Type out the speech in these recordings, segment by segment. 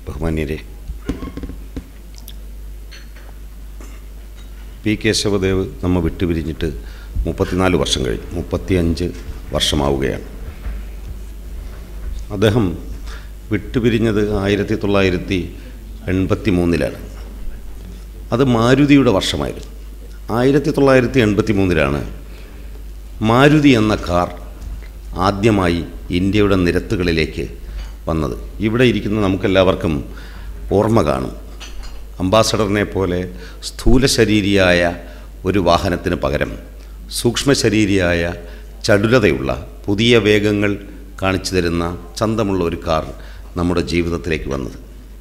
ബഹുമാന്യരെ P Kesavadev നമ്മ വിട്ടുപിരിഞ്ഞിട്ട് മുപ്പത്തിനാല് വർഷം കഴിഞ്ഞു മുപ്പത്തിയഞ്ച് വർഷമാവുകയാണ് അദ്ദേഹം വിട്ടുപിരിഞ്ഞത് ആയിരത്തി തൊള്ളായിരത്തി എൺപത്തി മൂന്നിലാണ് അത് മാരുതിയുടെ വർഷമായിരുന്നു ആയിരത്തി തൊള്ളായിരത്തി എൺപത്തി മൂന്നിലാണ് മാരുതി എന്ന കാർ ആദ്യമായി ഇന്ത്യയുടെ നിരത്തുകളിലേക്ക് വന്നത് ഇവിടെ ഇരിക്കുന്ന നമുക്കെല്ലാവർക്കും ഓർമ്മ കാണും അംബാസഡറിനെ പോലെ സ്ഥൂല ശരീരിയായ ഒരു വാഹനത്തിന് പകരം സൂക്ഷ്മശരീരിയായ ചടുലതയുള്ള പുതിയ വേഗങ്ങൾ കാണിച്ചു തരുന്ന ചന്തമുള്ള ഒരു കാർ നമ്മുടെ ജീവിതത്തിലേക്ക് വന്നത്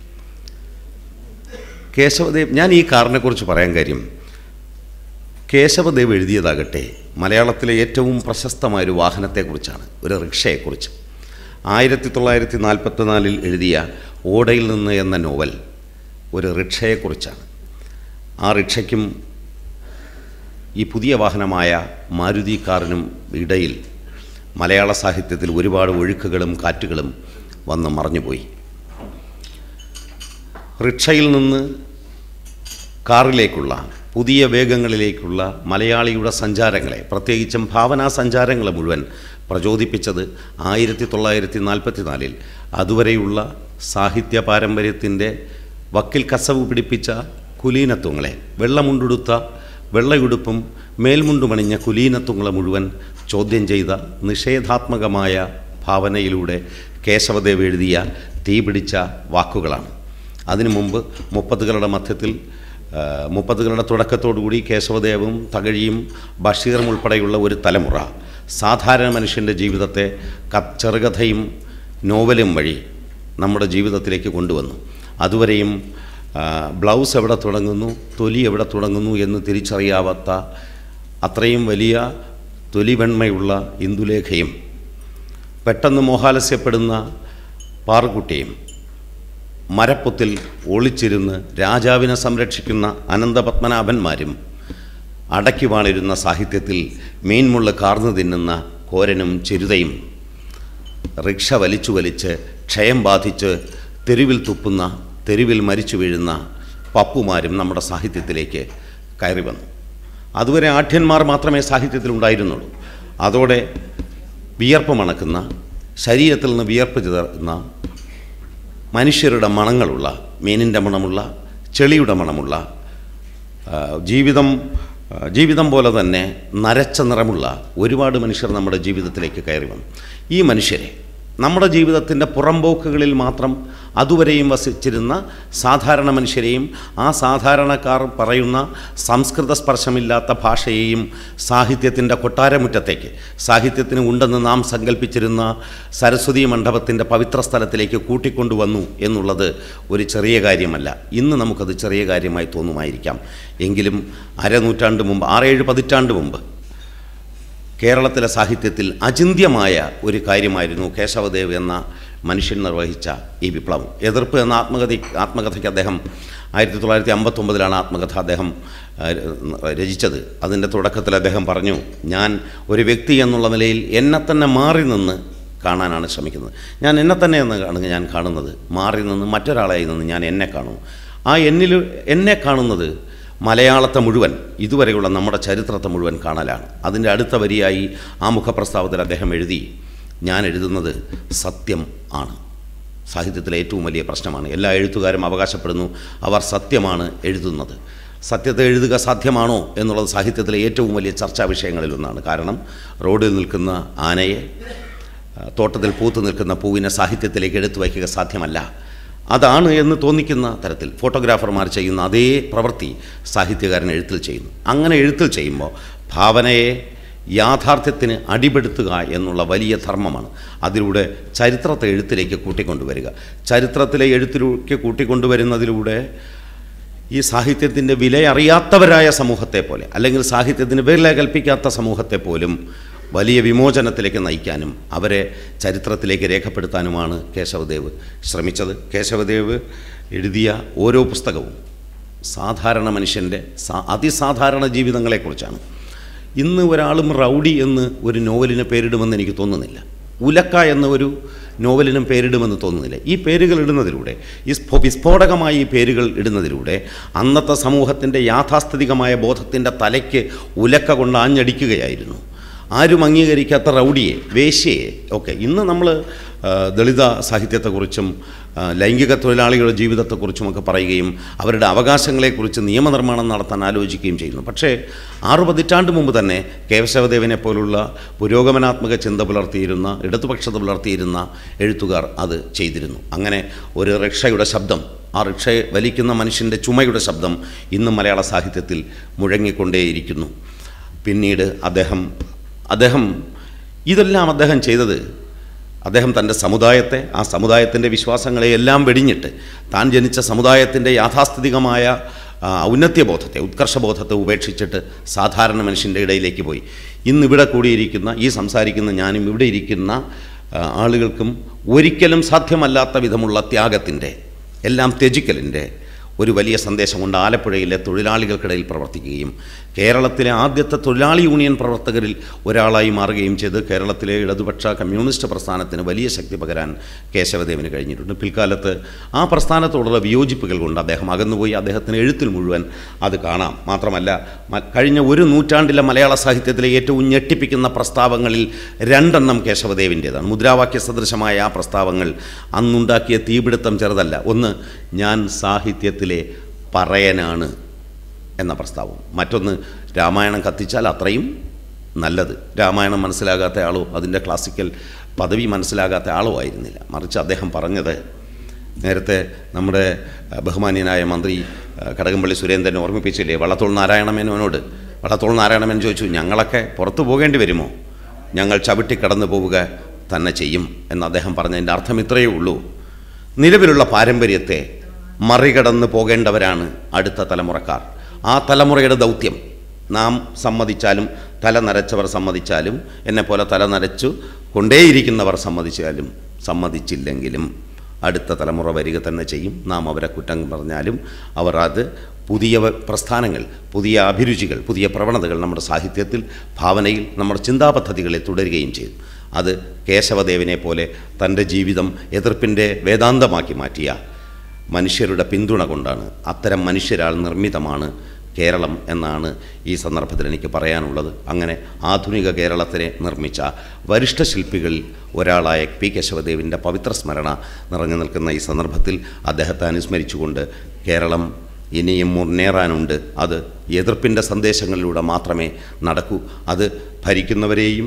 കേശവദേവ് ഞാൻ ഈ കാറിനെക്കുറിച്ച് പറയാൻ കാര്യം കേശവദേവ് എഴുതിയതാകട്ടെ മലയാളത്തിലെ ഏറ്റവും പ്രശസ്തമായ ഒരു വാഹനത്തെക്കുറിച്ചാണ് ഒരു റിക്ഷയെക്കുറിച്ച് ആയിരത്തി തൊള്ളായിരത്തി നാൽപ്പത്തിനാലിൽ എഴുതിയ ഓടയിൽ നിന്ന് എന്ന നോവൽ ഒരു റിക്ഷയെക്കുറിച്ചാണ് ആ റിക്ഷയ്ക്കും ഈ പുതിയ വാഹനമായ മാരുതി കാറിനും ഇടയിൽ മലയാള സാഹിത്യത്തിൽ ഒരുപാട് ഒഴുക്കുകളും കാറ്റുകളും വന്ന് മറഞ്ഞുപോയി റിക്ഷയിൽ നിന്ന് കാറിലേക്കുള്ള പുതിയ വേഗങ്ങളിലേക്കുള്ള മലയാളിയുടെ സഞ്ചാരങ്ങളെ പ്രത്യേകിച്ചും ഭാവനാ സഞ്ചാരങ്ങളെ മുഴുവൻ പ്രചോദിപ്പിച്ചത് ആയിരത്തി തൊള്ളായിരത്തി നാൽപ്പത്തിനാലിൽ അതുവരെയുള്ള സാഹിത്യ പാരമ്പര്യത്തിൻ്റെ വക്കിൽ കസവ് പിടിപ്പിച്ച കുലീനത്വങ്ങളെ വെള്ളമുണ്ടുടുത്ത വെള്ളയുടുപ്പും മേൽമുണ്ടുമണിഞ്ഞ കുലീനത്വങ്ങളെ മുഴുവൻ ചോദ്യം ചെയ്ത നിഷേധാത്മകമായ ഭാവനയിലൂടെ കേശവദേവ് എഴുതിയ തീപിടിച്ച വാക്കുകളാണ് അതിനു മുമ്പ് മുപ്പതുകളുടെ മധ്യത്തിൽ ആ, മുപ്പതുകളുടെ തുടക്കത്തോടുകൂടി കേശവദേവും തകഴിയും ബഷീറും ഉൾപ്പെടെയുള്ള ഒരു തലമുറ സാധാരണ മനുഷ്യൻ്റെ ജീവിതത്തെ ക ചെറുകഥയും നോവലും വഴി നമ്മുടെ ജീവിതത്തിലേക്ക് കൊണ്ടുവന്നു അതുവരെയും ആ, ബ്ലൗസ് എവിടെ തുടങ്ങുന്നു തൊലി എവിടെ തുടങ്ങുന്നു എന്ന് തിരിച്ചറിയാവാത്ത അത്രയും വലിയ തൊലിവെണ്മയുള്ള ഇന്ദുലേഖയും പെട്ടെന്ന് മോഹാലസ്യപ്പെടുന്ന പാറുകുട്ടിയും മരപ്പൊത്തിൽ ഒളിച്ചിരുന്ന് രാജാവിനെ സംരക്ഷിക്കുന്ന അനന്തപത്മനാഭന്മാരും അടക്കി വാണിരുന്ന സാഹിത്യത്തിൽ മീൻമുള്ള കാർന്നു തിന്നുന്ന കോരനും ചിരുതയും റിക്ഷ വലിച്ചു വലിച്ച് ക്ഷയം ബാധിച്ച് തെരുവിൽ തുപ്പുന്ന തെരുവിൽ മരിച്ചു വീഴുന്ന പപ്പുമാരും നമ്മുടെ സാഹിത്യത്തിലേക്ക് കയറി വന്നു അതുവരെ ആഢ്യന്മാർ മാത്രമേ സാഹിത്യത്തിൽ ഉണ്ടായിരുന്നുള്ളൂ അതോടെ വിയർപ്പ് മണക്കുന്ന ശരീരത്തിൽ നിന്ന് വിയർപ്പ് ചിതറുന്ന മനുഷ്യരുടെ മണങ്ങളുള്ള മീനിൻ്റെ മണമുള്ള ചെളിയുടെ മണമുള്ള ആ, ജീവിതം ആ, ജീവിതം പോലെ തന്നെ നരച്ച നിറമുള്ള ഒരുപാട് മനുഷ്യർ നമ്മുടെ ജീവിതത്തിലേക്ക് കയറി വന്നു ഈ മനുഷ്യരെ നമ്മുടെ ജീവിതത്തിൻ്റെ പുറംപോക്കുകളിൽ മാത്രം അതുവരെയും വസിച്ചിരുന്ന സാധാരണ മനുഷ്യരെയും ആ സാധാരണക്കാർ പറയുന്ന സംസ്കൃത സ്പർശമില്ലാത്ത ഭാഷയെയും സാഹിത്യത്തിൻ്റെ കൊട്ടാരമുറ്റത്തേക്ക് സാഹിത്യത്തിന് ഉണ്ടെന്ന് നാം സങ്കല്പിച്ചിരുന്ന സരസ്വതി മണ്ഡപത്തിൻ്റെ പവിത്ര സ്ഥലത്തിലേക്ക് കൂട്ടിക്കൊണ്ടുവന്നു എന്നുള്ളത് ഒരു ചെറിയ കാര്യമല്ല ഇന്ന് നമുക്കത് ചെറിയ കാര്യമായി തോന്നുമായിരിക്കാം എങ്കിലും അരനൂറ്റാണ്ട് മുമ്പ് ആറേഴ് പതിറ്റാണ്ട് മുമ്പ് കേരളത്തിലെ സാഹിത്യത്തിൽ അചിന്ത്യമായ ഒരു കാര്യമായിരുന്നു കേശവദേവ് എന്ന മനുഷ്യൻ നിർവഹിച്ച ഈ വിപ്ലവം എതിർപ്പ് എന്ന ആത്മകഥ ആത്മകഥയ്ക്ക് അദ്ദേഹം ആയിരത്തി തൊള്ളായിരത്തി അമ്പത്തൊമ്പതിലാണ് ആത്മകഥ അദ്ദേഹം ആ, രചിച്ചത് അതിൻ്റെ തുടക്കത്തിൽ അദ്ദേഹം പറഞ്ഞു ഞാൻ ഒരു വ്യക്തി എന്നുള്ള നിലയിൽ എന്നെ തന്നെ മാറി നിന്ന് കാണാനാണ് ശ്രമിക്കുന്നത് ഞാൻ എന്നെ തന്നെ എന്ന് കാണുക ഞാൻ കാണുന്നത് മാറി നിന്ന് മറ്റൊരാളായി നിന്ന് ഞാൻ എന്നെ കാണുന്നു ആ എന്നിൽ എന്നെ കാണുന്നത് മലയാളത്തെ മുഴുവൻ ഇതുവരെയുള്ള നമ്മുടെ ചരിത്രത്തെ മുഴുവൻ കാണലാണ് അതിൻ്റെ അടുത്ത വരിയായി ആ മുഖപ്രസ്താവത്തിൽ അദ്ദേഹം എഴുതി ഞാൻ എഴുതുന്നത് സത്യം ആണ് സാഹിത്യത്തിലെ ഏറ്റവും വലിയ പ്രശ്നമാണ് എല്ലാ എഴുത്തുകാരും അവകാശപ്പെടുന്നു അവർ സത്യമാണ് എഴുതുന്നത് സത്യത്തെ എഴുതുക സാധ്യമാണോ എന്നുള്ളത് സാഹിത്യത്തിലെ ഏറ്റവും വലിയ ചർച്ചാ വിഷയങ്ങളിലൊന്നാണ് കാരണം റോഡിൽ നിൽക്കുന്ന ആനയെ ആ, തോട്ടത്തിൽ പൂത്തു നിൽക്കുന്ന പൂവിനെ സാഹിത്യത്തിലേക്ക് എടുത്തു വയ്ക്കുക സാധ്യമല്ല അതാണ് എന്ന് തോന്നിക്കുന്ന തരത്തിൽ ഫോട്ടോഗ്രാഫർമാർ ചെയ്യുന്ന അതേ പ്രവൃത്തി സാഹിത്യകാരൻ എഴുത്തിൽ ചെയ്യുന്നു അങ്ങനെ എഴുത്തിൽ ചെയ്യുമ്പോൾ ഭാവനയെ യാഥാർത്ഥ്യത്തിന് അടിപെടുത്തുക എന്നുള്ള വലിയ ധർമ്മമാണ് അതിലൂടെ ചരിത്രത്തെ എഴുത്തിലേക്ക് കൂട്ടിക്കൊണ്ടുവരിക ചരിത്രത്തിലെ എഴുത്തിലേക്ക് കൂട്ടിക്കൊണ്ടുവരുന്നതിലൂടെ ഈ സാഹിത്യത്തിൻ്റെ വിലയറിയാത്തവരായ സമൂഹത്തെ പോലെ അല്ലെങ്കിൽ സാഹിത്യത്തിന് വില കൽപ്പിക്കാത്ത സമൂഹത്തെ പോലും വലിയ വിമോചനത്തിലേക്ക് നയിക്കാനും അവരെ ചരിത്രത്തിലേക്ക് രേഖപ്പെടുത്താനുമാണ് കേശവദേവ് ശ്രമിച്ചത് കേശവദേവ് എഴുതിയ ഓരോ പുസ്തകവും സാധാരണ മനുഷ്യൻ്റെ സാ അതിസാധാരണ ജീവിതങ്ങളെക്കുറിച്ചാണ് ഇന്ന് ഒരാളും റൗഡി എന്ന് ഒരു നോവലിന് പേരിടുമെന്ന് എനിക്ക് തോന്നുന്നില്ല ഉലക്ക എന്ന ഒരു നോവലിനും പേരിടുമെന്ന് തോന്നുന്നില്ല ഈ പേരുകൾ ഇടുന്നതിലൂടെ ഈ സ്ഫോ- വിസ്ഫോടകമായ ഈ പേരുകൾ ഇടുന്നതിലൂടെ അന്നത്തെ സമൂഹത്തിൻ്റെ യാഥാസ്ഥിതികമായ ബോധത്തിൻ്റെ തലയ്ക്ക് ഉലക്ക കൊണ്ട് ആഞ്ഞടിക്കുകയായിരുന്നു ആരും അംഗീകരിക്കാത്ത റൗഡിയെ വേശ്യയെ ഒക്കെ ഇന്ന് നമ്മൾ ദളിത സാഹിത്യത്തെക്കുറിച്ചും ആ, ലൈംഗിക തൊഴിലാളികളുടെ ജീവിതത്തെക്കുറിച്ചുമൊക്കെ പറയുകയും അവരുടെ അവകാശങ്ങളെക്കുറിച്ച് നിയമനിർമ്മാണം നടത്താൻ ആലോചിക്കുകയും ചെയ്യുന്നു പക്ഷേ ആറു പതിറ്റാണ്ട് മുമ്പ് തന്നെ കേശവദേവനെ പോലുള്ള പുരോഗമനാത്മക ചിന്ത പുലർത്തിയിരുന്ന ഇടതുപക്ഷത പുലർത്തിയിരുന്ന എഴുത്തുകാർ അത് ചെയ്തിരുന്നു അങ്ങനെ ഒരു റിക്ഷയുടെ ശബ്ദം ആ റിക്ഷയെ വലിക്കുന്ന മനുഷ്യൻ്റെ ചുമയുടെ ശബ്ദം ഇന്നും മലയാള സാഹിത്യത്തിൽ മുഴങ്ങിക്കൊണ്ടേയിരിക്കുന്നു പിന്നീട് അദ്ദേഹം അദ്ദേഹം ഇതെല്ലാം അദ്ദേഹം ചെയ്തത് അദ്ദേഹം തൻ്റെ സമുദായത്തെ ആ സമുദായത്തിൻ്റെ വിശ്വാസങ്ങളെ എല്ലാം വെടിഞ്ഞിട്ട് താൻ ജനിച്ച സമുദായത്തിൻ്റെ യാഥാസ്ഥിതികമായ ആ, ഔന്നത്യബോധത്തെ ഉത്കർഷബോധത്തെ ഉപേക്ഷിച്ചിട്ട് സാധാരണ മനുഷ്യൻ്റെ ഇടയിലേക്ക് പോയി ഇന്ന് ഇവിടെ കൂടിയിരിക്കുന്ന ഈ സംസാരിക്കുന്ന ഞാനും ഇവിടെ ഇരിക്കുന്ന ആ, ആളുകൾക്കും ഒരിക്കലും സാധ്യമല്ലാത്ത വിധമുള്ള ത്യാഗത്തിൻ്റെ എല്ലാം ത്യജിക്കലിൻ്റെ ഒരു വലിയ സന്ദേശം കൊണ്ട് ആലപ്പുഴയിലെ തൊഴിലാളികൾക്കിടയിൽ പ്രവർത്തിക്കുകയും കേരളത്തിലെ ആദ്യത്തെ തൊഴിലാളി യൂണിയൻ പ്രവർത്തകരിൽ ഒരാളായി മാറുകയും ചെയ്ത് കേരളത്തിലെ ഇടതുപക്ഷ കമ്മ്യൂണിസ്റ്റ് പ്രസ്ഥാനത്തിന് വലിയ ശക്തി പകരാൻ കേശവദേവന് കഴിഞ്ഞിട്ടുണ്ട് പിൽക്കാലത്ത് ആ പ്രസ്ഥാനത്തോടുള്ള വിയോജിപ്പുകൾ കൊണ്ട് അദ്ദേഹം അകന്നുപോയി അദ്ദേഹത്തിന് എഴുത്തിൽ മുഴുവൻ അത് കാണാം മാത്രമല്ല മ- കഴിഞ്ഞ ഒരു നൂറ്റാണ്ടിലെ മലയാള സാഹിത്യത്തിലെ ഏറ്റവും ഞെട്ടിപ്പിക്കുന്ന പ്രസ്താവങ്ങളിൽ രണ്ടെണ്ണം കേശവദേവിൻ്റേതാണ് മുദ്രാവാക്യ സദൃശമായ ആ പ്രസ്താവങ്ങൾ അന്നുണ്ടാക്കിയ തീപിടുത്തം ചെറുതല്ല ഒന്ന് ഞാൻ സാഹിത്യത്തിലെ പറയനാണ് എന്ന പ്രസ്താവം മറ്റൊന്ന് രാമായണം കത്തിച്ചാൽ അത്രയും നല്ലത് രാമായണം മനസ്സിലാകാത്ത ആളോ അതിൻ്റെ ക്ലാസിക്കൽ പദവി മനസ്സിലാകാത്ത ആളോ ആയിരുന്നില്ല മറിച്ച് അദ്ദേഹം പറഞ്ഞത് നേരത്തെ നമ്മുടെ അഹ്, ബഹുമാന്യനായ മന്ത്രി അഹ്, കടകംപള്ളി സുരേന്ദ്രൻ ഓർമ്മിപ്പിച്ചില്ലേ വള്ളത്തോൾ നാരായണമേനോനോട് വള്ളത്തോൾ നാരായണമേൻ ചോദിച്ചു ഞങ്ങളൊക്കെ പുറത്തു പോകേണ്ടി വരുമോ ഞങ്ങൾ ചവിട്ടി കടന്നു പോവുക തന്നെ ചെയ്യും എന്ന് അദ്ദേഹം പറഞ്ഞതിൻ്റെ അർത്ഥം ഇത്രയേ ഉള്ളൂ നിലവിലുള്ള പാരമ്പര്യത്തെ മറികടന്ന് പോകേണ്ടവരാണ് അടുത്ത തലമുറക്കാർ ആ തലമുറയുടെ ദൗത്യം നാം സമ്മതിച്ചാലും തല നരച്ചവർ സമ്മതിച്ചാലും എന്നെപ്പോലെ തല നരച്ചു കൊണ്ടേയിരിക്കുന്നവർ സമ്മതിച്ചാലും സമ്മതിച്ചില്ലെങ്കിലും അടുത്ത തലമുറ വരിക തന്നെ ചെയ്യും നാം അവരെ കുറ്റം പറഞ്ഞാലും അവർ അത് പുതിയ വ- പ്രസ്ഥാനങ്ങൾ പുതിയ അഭിരുചികൾ പുതിയ പ്രവണതകൾ നമ്മുടെ സാഹിത്യത്തിൽ ഭാവനയിൽ നമ്മുടെ ചിന്താപദ്ധതികളിൽ തുടരുകയും ചെയ്തു അത് കേശവദേവനെ പോലെ തൻ്റെ ജീവിതം എതിർപ്പിൻ്റെ വേദാന്തമാക്കി മാറ്റിയ മനുഷ്യരുടെ പിന്തുണ കൊണ്ടാണ് അത്തരം മനുഷ്യരാൽ നിർമ്മിതമാണ് കേരളം എന്നാണ് ഈ സന്ദർഭത്തിൽ എനിക്ക് പറയാനുള്ളത് അങ്ങനെ ആധുനിക കേരളത്തിനെ നിർമ്മിച്ച വരിഷ്ഠ ശില്പികളിൽ ഒരാളായ പി കേശവദേവിൻ്റെ പവിത്ര സ്മരണ നിറഞ്ഞു നിൽക്കുന്ന ഈ സന്ദർഭത്തിൽ അദ്ദേഹത്തെ അനുസ്മരിച്ചുകൊണ്ട് കേരളം ഇനിയും മുന്നേറാനുണ്ട് അത് എതിർപ്പിൻ്റെ സന്ദേശങ്ങളിലൂടെ മാത്രമേ നടക്കൂ അത് ഭരിക്കുന്നവരെയും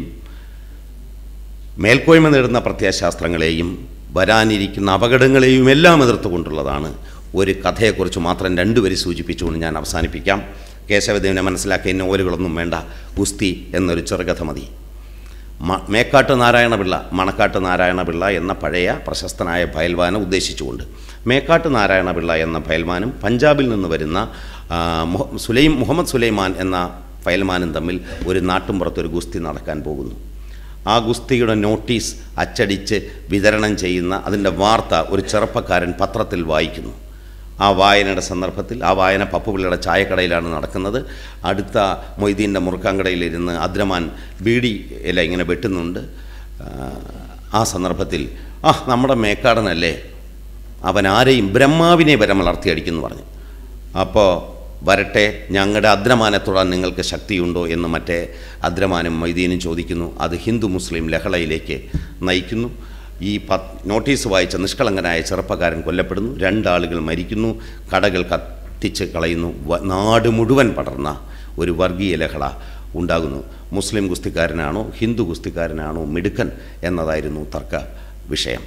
മേൽക്കോയ്മ നേടുന്ന പ്രത്യയശാസ്ത്രങ്ങളെയും വരാനിരിക്കുന്ന അപകടങ്ങളെയും എല്ലാം എതിർത്തുകൊണ്ടുള്ളതാണ് ഒരു കഥയെക്കുറിച്ച് മാത്രം രണ്ടുപേര് സൂചിപ്പിച്ചുകൊണ്ട് ഞാൻ അവസാനിപ്പിക്കാം കേശവദേവനെ മനസ്സിലാക്കിയ നോവലുകളൊന്നും വേണ്ട ഗുസ്തി എന്നൊരു ചെറുകഥ മതി മ മേക്കാട്ട് നാരായണപിള്ള മണക്കാട്ട് നാരായണപിള്ള എന്ന പഴയ പ്രശസ്തനായ ഭയൽവാനെ ഉദ്ദേശിച്ചുകൊണ്ട് മേക്കാട്ട് നാരായണപിള്ള എന്ന ഭയൽവാനും പഞ്ചാബിൽ നിന്ന് വരുന്ന ആ, മുഹ- സുലൈം മുഹമ്മദ് സുലൈമാൻ എന്ന ഫയൽമാനും തമ്മിൽ ഒരു നാട്ടുംപുറത്തൊരു ഗുസ്തി നടക്കാൻ പോകുന്നു ആ ഗുസ്തിയുടെ നോട്ടീസ് അച്ചടിച്ച് വിതരണം ചെയ്യുന്ന അതിൻ്റെ വാർത്ത ഒരു ചെറുപ്പക്കാരൻ പത്രത്തിൽ വായിക്കുന്നു ആ വായനയുടെ സന്ദർഭത്തിൽ ആ വായന പപ്പുപിള്ളയുടെ ചായക്കടയിലാണ് നടക്കുന്നത് അടുത്ത മൊയ്തീൻ്റെ മുറുക്കാങ്കടയിലിരുന്ന് അദ്രമാൻ ബീഡി ഇല ഇങ്ങനെ വെട്ടുന്നുണ്ട് ആ, ആ സന്ദർഭത്തിൽ ആ നമ്മുടെ മേക്കാടനല്ലേ അവൻ ആരെയും ബ്രഹ്മാവിനെ വരെ മലർത്തിയടിക്കുന്നു പറഞ്ഞു അപ്പോൾ വരട്ടെ ഞങ്ങളുടെ അദ്രമാനെ തൊടാൻ നിങ്ങൾക്ക് ശക്തിയുണ്ടോ എന്ന് മറ്റേ അദ്രമാനും മൈദീനും ചോദിക്കുന്നു അത് ഹിന്ദു മുസ്ലിം ലഹളയിലേക്ക് നയിക്കുന്നു ഈ പത് നോട്ടീസ് വായിച്ച നിഷ്കളങ്കനായ ചെറുപ്പക്കാരൻ കൊല്ലപ്പെടുന്നു രണ്ടാളുകൾ മരിക്കുന്നു കടകൾ കത്തിച്ച് കളയുന്നു വ- നാട് മുഴുവൻ പടർന്ന ഒരു വർഗീയ ലഹള ഉണ്ടാകുന്നു മുസ്ലിം ഗുസ്തിക്കാരനാണോ ഹിന്ദു ഗുസ്തിക്കാരനാണോ മിടുക്കൻ എന്നതായിരുന്നു തർക്ക വിഷയം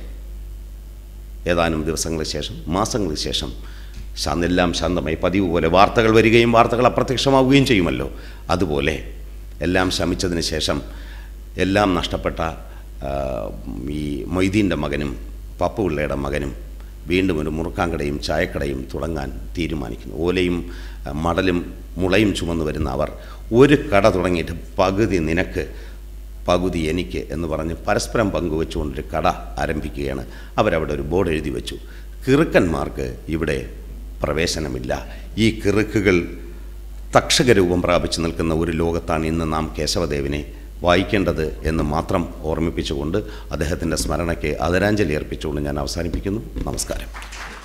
ഏതാനും ദിവസങ്ങൾക്ക് ശേഷം മാസങ്ങൾക്ക് ശേഷം ശാന്തെല്ലാം ശാന്തമായി പതിവ് പോലെ വാർത്തകൾ വരികയും വാർത്തകൾ അപ്രത്യക്ഷമാവുകയും ചെയ്യുമല്ലോ അതുപോലെ എല്ലാം ശമിച്ചതിന് ശേഷം എല്ലാം നഷ്ടപ്പെട്ട ആ, ഈ മൊയ്തീൻ്റെ മകനും പപ്പുപിള്ളയുടെ മകനും വീണ്ടും ഒരു മുറുക്കാങ്കടയും ചായക്കടയും തുടങ്ങാൻ തീരുമാനിക്കുന്നു ഓലയും ആ, മടലും മുളയും ചുമന്നു വരുന്ന അവർ ഒരു കട തുടങ്ങിയിട്ട് പകുതി നിനക്ക് പകുതി എനിക്ക് എന്ന് പറഞ്ഞ് പരസ്പരം പങ്കുവെച്ചുകൊണ്ടൊരു കട ആരംഭിക്കുകയാണ് അവരവിടെ ഒരു ബോർഡ് എഴുതി വെച്ചു കിറുക്കന്മാർക്ക് ഇവിടെ പ്രവേശനമില്ല ഈ കിറുക്കുകൾ തക്ഷക രൂപം പ്രാപിച്ചു നിൽക്കുന്ന ഒരു ലോകത്താണ് ഇന്ന് നാം കേശവദേവിനെ വായിക്കേണ്ടത് എന്ന് മാത്രം ഓർമ്മിപ്പിച്ചുകൊണ്ട് അദ്ദേഹത്തിൻ്റെ സ്മരണയ്ക്ക് ആദരാഞ്ജലി അർപ്പിച്ചുകൊണ്ട് ഞാൻ അവസാനിപ്പിക്കുന്നു നമസ്കാരം